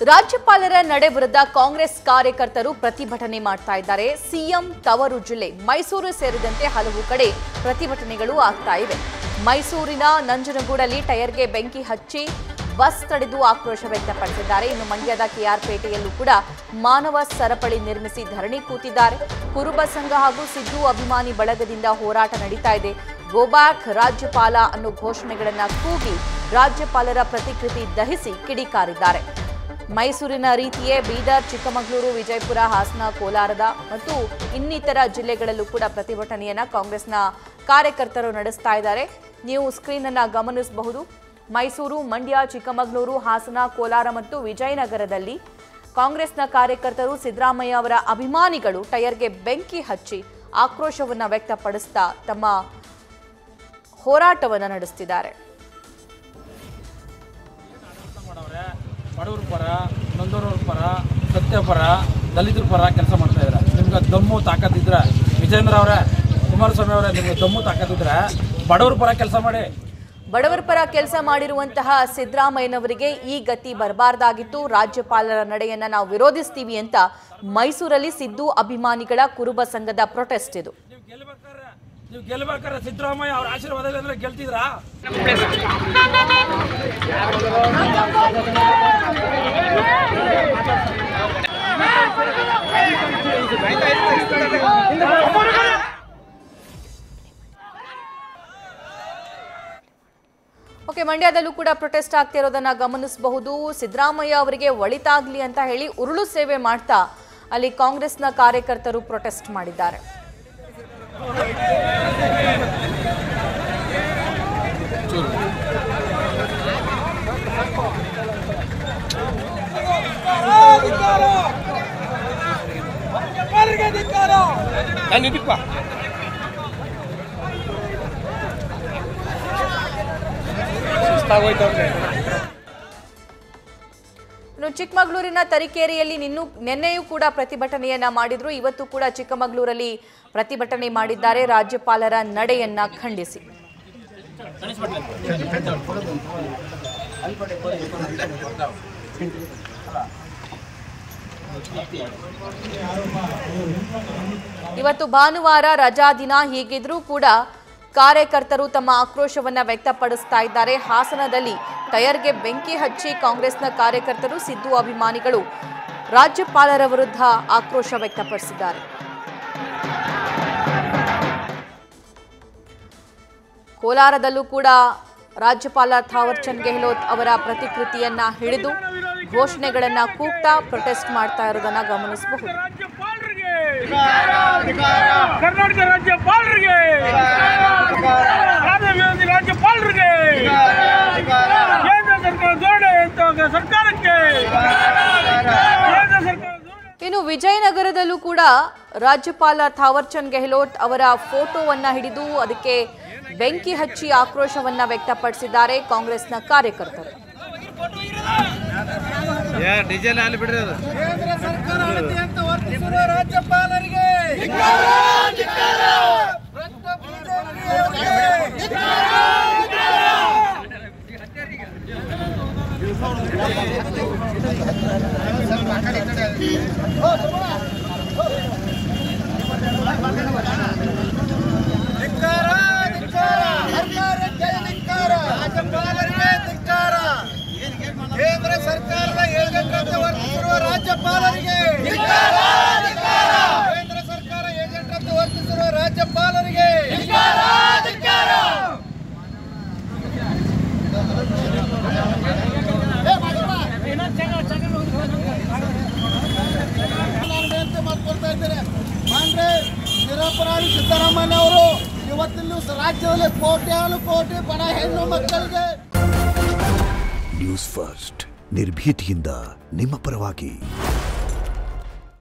ರಾಜ್ಯಪಾಲರ ನಡೆ ವಿರುದ್ಧ ಕಾಂಗ್ರೆಸ್ ಕಾರ್ಯಕರ್ತರು ಪ್ರತಿಭಟನೆ ಮಾಡ್ತಾ ಇದ್ದಾರೆ ಸಿಎಂ ತವರು ಜಿಲ್ಲೆ ಮೈಸೂರು ಸೇರಿದಂತೆ ಹಲವು ಕಡೆ ಪ್ರತಿಭಟನೆಗಳು ಆಗ್ತಾ ಇವೆ ಮೈಸೂರಿನ ನಂಜನಗೂಡಲ್ಲಿ ಟೈರ್ಗೆ ಬೆಂಕಿ ಹಚ್ಚಿ ಬಸ್ ತಡೆದು ಆಕ್ರೋಶ ವ್ಯಕ್ತಪಡಿಸಿದ್ದಾರೆ ಇನ್ನು ಮಂಡ್ಯದ ಕೆಆರ್ಪೇಟೆಯಲ್ಲೂ ಕೂಡ ಮಾನವ ಸರಪಳಿ ನಿರ್ಮಿಸಿ ಧರಣಿ ಕೂತಿದ್ದಾರೆ ಕುರುಬ ಸಂಘ ಹಾಗೂ ಸಿದ್ದು ಅಭಿಮಾನಿ ಬಳಗದಿಂದ ಹೋರಾಟ ನಡೀತಾ ಇದೆ ಗೋಬ್ಯಾಕ್ ರಾಜ್ಯಪಾಲ ಅನ್ನೋ ಘೋಷಣೆಗಳನ್ನ ಕೂಗಿ ರಾಜ್ಯಪಾಲರ ಪ್ರತಿಕೃತಿ ದಹಿಸಿ ಕಿಡಿಕಾರಿದ್ದಾರೆ ಮೈಸೂರಿನ ರೀತಿಯೇ ಬೀದರ್ ಚಿಕ್ಕಮಗಳೂರು ವಿಜಯಪುರ ಹಾಸನ ಕೋಲಾರದ ಮತ್ತು ಇನ್ನಿತರ ಜಿಲ್ಲೆಗಳಲ್ಲೂ ಕೂಡ ಪ್ರತಿಭಟನೆಯನ್ನ ಕಾಂಗ್ರೆಸ್ನ ಕಾರ್ಯಕರ್ತರು ನಡೆಸ್ತಾ ಇದ್ದಾರೆ ನೀವು ಸ್ಕ್ರೀನ್ ಅನ್ನ ಗಮನಿಸಬಹುದು ಮೈಸೂರು ಮಂಡ್ಯ ಚಿಕ್ಕಮಗಳೂರು ಹಾಸನ ಕೋಲಾರ ಮತ್ತು ವಿಜಯನಗರದಲ್ಲಿ ಕಾಂಗ್ರೆಸ್ನ ಕಾರ್ಯಕರ್ತರು ಸಿದ್ದರಾಮಯ್ಯ ಅವರ ಅಭಿಮಾನಿಗಳು ಟೈರ್ಗೆ ಬೆಂಕಿ ಹಚ್ಚಿ ಆಕ್ರೋಶವನ್ನ ವ್ಯಕ್ತಪಡಿಸ್ತಾ ತಮ್ಮ ಹೋರಾಟವನ್ನ ನಡೆಸ್ತಿದ್ದಾರೆ ಮಾಡವ್ರೆ ಬಡವ್ರ ಪರ ನೊಂದೋರವ್ರ ಪರ ಸತ್ಯ ಪರ ದಲಿತರ ಪರ ಕೆಲಸ ಮಾಡ್ತಾ ಇದ್ದಾರೆ ನಿಮ್ಗೆ ದಮ್ಮು ತಾಕತ್ತಿದ್ರೆ ವಿಜೇಂದ್ರ ಅವರೇ ಕುಮಾರಸ್ವಾಮಿ ಅವರೇ ನಿಮ್ಗೆ ದಮ್ಮು ತಾಕತ್ತಿದ್ರೆ ಬಡವ್ರ ಪರ ಕೆಲಸ ಮಾಡಿ ಬಡವರ ಪರ ಕೆಲಸ ಮಾಡಿರುವಂತಹ ಸಿದ್ದರಾಮಯ್ಯನವರಿಗೆ ಈ ಗತಿ ಬರಬಾರ್ದಾಗಿತ್ತು ರಾಜ್ಯಪಾಲರ ನಡೆಯನ್ನ ನಾವು ವಿರೋಧಿಸ್ತೀವಿ ಅಂತ ಮೈಸೂರಲ್ಲಿ ಸಿದ್ದು ಅಭಿಮಾನಿಗಳ ಕುರುಬ ಸಂಘದ ಪ್ರೊಟೆಸ್ಟ್ ಇದು ನೀವು ಗೆಲ್ಬೇಕಾದ್ರೆ ನೀವು ಗೆಲ್ಬೇಕಾದ್ರೆ ಸಿದ್ದರಾಮಯ್ಯ ಅವ್ರ ಆಶೀರ್ವಾದ ಇದೆ ಅಂದ್ರೆ ಗೆಲ್ತಿದ್ರಾ ಓಕೆ ಮಂಡ್ಯದಲ್ಲೂ ಕೂಡ ಪ್ರೊಟೆಸ್ಟ್ ಆಗ್ತಿರೋದನ್ನ ಗಮನಿಸಬಹುದು ಸಿದ್ದರಾಮಯ್ಯ ಅವರಿಗೆ ಒಳಿತಾಗ್ಲಿ ಅಂತ ಹೇಳಿ ಉರುಳು ಸೇವೆ ಮಾಡ್ತಾ ಅಲ್ಲಿ ಕಾಂಗ್ರೆಸ್ನ ಕಾರ್ಯಕರ್ತರು ಪ್ರೊಟೆಸ್ಟ್ ಮಾಡಿದ್ದಾರೆ ಇನ್ನು ಚಿಕ್ಕಮಗಳೂರಿನ ತರೀಕೆರೆಯಲ್ಲಿ ನಿನ್ನೂ ನಿನ್ನೆಯೂ ಕೂಡ ಪ್ರತಿಭಟನೆಯನ್ನ ಮಾಡಿದ್ರು ಇವತ್ತು ಕೂಡ ಚಿಕ್ಕಮಗಳೂರಲ್ಲಿ ಪ್ರತಿಭಟನೆ ಮಾಡಿದ್ದಾರೆ ರಾಜ್ಯಪಾಲರ ನಡೆಯನ್ನ ಖಂಡಿಸಿ ಇವತ್ತು ಭಾನುವಾರ ರಜಾ ದಿನ ಹೀಗಿದ್ರೂ ಕೂಡ ಕಾರ್ಯಕರ್ತರು ತಮ್ಮ ಆಕ್ರೋಶವನ್ನ ವ್ಯಕ್ತಪಡಿಸ್ತಾ ಇದ್ದಾರೆ ಹಾಸನದಲ್ಲಿ ಟೈರ್ಗೆ ಬೆಂಕಿ ಹಚ್ಚಿ ಕಾಂಗ್ರೆಸ್ನ ಕಾರ್ಯಕರ್ತರು ಸಿದ್ದು ಅಭಿಮಾನಿಗಳು ರಾಜ್ಯಪಾಲರ ವಿರುದ್ಧ ಆಕ್ರೋಶ ವ್ಯಕ್ತಪಡಿಸಿದ್ದಾರೆ ಕೋಲಾರದಲ್ಲೂ ಕೂಡ ರಾಜ್ಯಪಾಲ ಥಾವರ್ ಚಂದ್ ಗೆಹ್ಲೋಟ್ ಅವರ ಪ್ರತಿಕೃತಿಯನ್ನ ಹಿಡಿದು ಘೋಷಣೆಗಳನ್ನ ಕೂಗ್ತಾ ಪ್ರೊಟೆಸ್ಟ್ ಮಾಡ್ತಾ ಇರೋದನ್ನ ಗಮನಿಸಬಹುದು ರಾಜ್ಯಪಾಲರಿಗೆ ಕರ್ನಾಟಕ ರಾಜ್ಯಪಾಲರಿಗೆ ರಾಜ್ಯ ವಿರೋಧಿ ರಾಜ್ಯಪಾಲರಿಗೆ ಕೇಂದ್ರ ಸರ್ಕಾರ ಧೋರಣೆ ಅಂತ ಸರ್ಕಾರಕ್ಕೆ ಕೇಂದ್ರ ಸರ್ಕಾರ ಧೋರಣೆ ಇನ್ನು ವಿಜಯನಗರದಲ್ಲೂ ಕೂಡ ರಾಜ್ಯಪಾಲ ಥಾವರ್ ಚಂದ್ ಗೆಹ್ಲೋಟ್ ಅವರ ಫೋಟೋವನ್ನ ಹಿಡಿದು ಅದಕ್ಕೆ ಬೆಂಕಿ ಹಚ್ಚಿ ಆಕ್ರೋಶವನ್ನ ವ್ಯಕ್ತಪಡಿಸಿದ್ದಾರೆ ಕಾಂಗ್ರೆಸ್ನ ಕಾರ್ಯಕರ್ತರು ಕೇಂದ್ರ ಸರ್ಕಾರದ ಏಜೆಂಟ್ರಂತೆ ವರ್ತಿಸಿರುವ ರಾಜ್ಯಪಾಲರಿಗೆ ಕೇಂದ್ರ ಸರ್ಕಾರ ಏಜೆಂಟ್ರಂತೆ ವರ್ತಿಸಿರುವ ರಾಜ್ಯಪಾಲರಿಗೆ ನಾನು ವಿನಂತಿ ಮಾಡ್ಕೊಳ್ತಾ ಇದ್ದೇನೆ ಅಂದ್ರೆ ನಿರಪರಾಧಿ ಸಿದ್ದರಾಮಯ್ಯ ಅವರು ಇವತ್ತಿನ ದಿವಸ ರಾಜ್ಯದಲ್ಲಿ ಕೋಟ್ಯಾನು ಕೋಟಿ ಬಡ ಹೆಣ್ಣು ಮಕ್ಕಳಿಗೆ ನ್ಯೂಸ್ ಫಸ್ಟ್ ನಿರ್ಭೀತಿಯಿಂದ ನಿಮ್ಮ ಪರವಾಗಿ